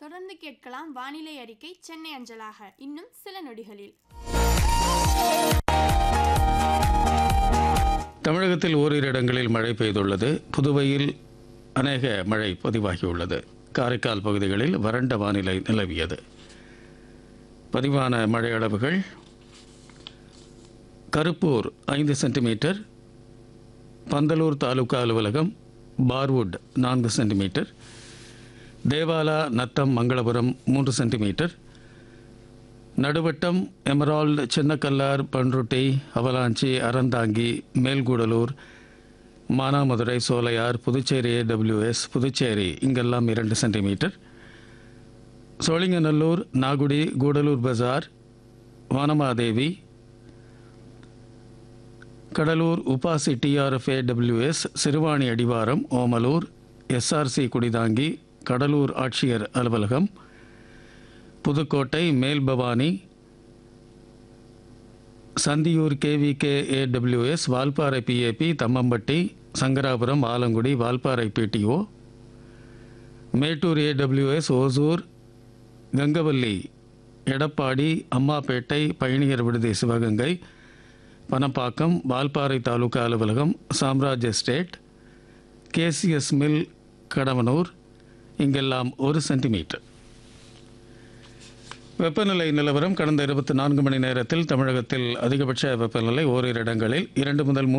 தொடர்ந்து கேட்கலாம் வானிலை அறிக்கை சென்னை அஞ்சலாக இன்னும் சில நொடிகளில் தமிழகத்தில் ஓரிரு இடங்களில் மழை பெய்துள்ளது புதுவையில் அநேக மழை பதிவாகியுள்ளது காரைக்கால் பகுதிகளில் வறண்ட வானிலை நிலவியது பதிவான மழை அளவுகள் கருப்பூர் ஐந்து சென்டிமீட்டர் பந்தலூர் தாலுகா அலுவலகம் பார்வுட் நான்கு சென்டிமீட்டர் தேவாலா நத்தம் மங்களபுரம் மூன்று centimetre Naduvattam Emerald Chinnakallar Panruti Avalanche Aranthangi Melkudalur Manamadurai Solaiyar Puducherry AWS Puducherry இங்கெல்லாம் இரண்டு centimetre Sholinganallur Nagudi Gudalur Bazar Vanamadevi Cuddalore UPASI TRF AWS Siruvani Adivaram Omalur SRC Kudithangi Cuddalore ஆட்சியர் அலுவலகம் Pudukkottai Melbhavani Santhiyur KVK AWS Valparai PAP Thammampatti Sankarapuram Alangudi Valparai PTO Mettur AWS Hosur Gangavalli Edappadi Ammapettai பயணியர் விடுதி சிவகங்கை பனப்பாக்கம் வால்பாறை தாலுகா அலுவலகம் Samraj estate KCS mill Kadavanur இங்கெல்லாம் ஒரு சென்டிமீட்டர் வெப்பநிலை நிலவரம் கடந்த இருபத்தி நான்கு மணி நேரத்தில் தமிழகத்தில் அதிகபட்ச வெப்பநிலை ஓரிரு இடங்களில் இரண்டு முதல் மூன்று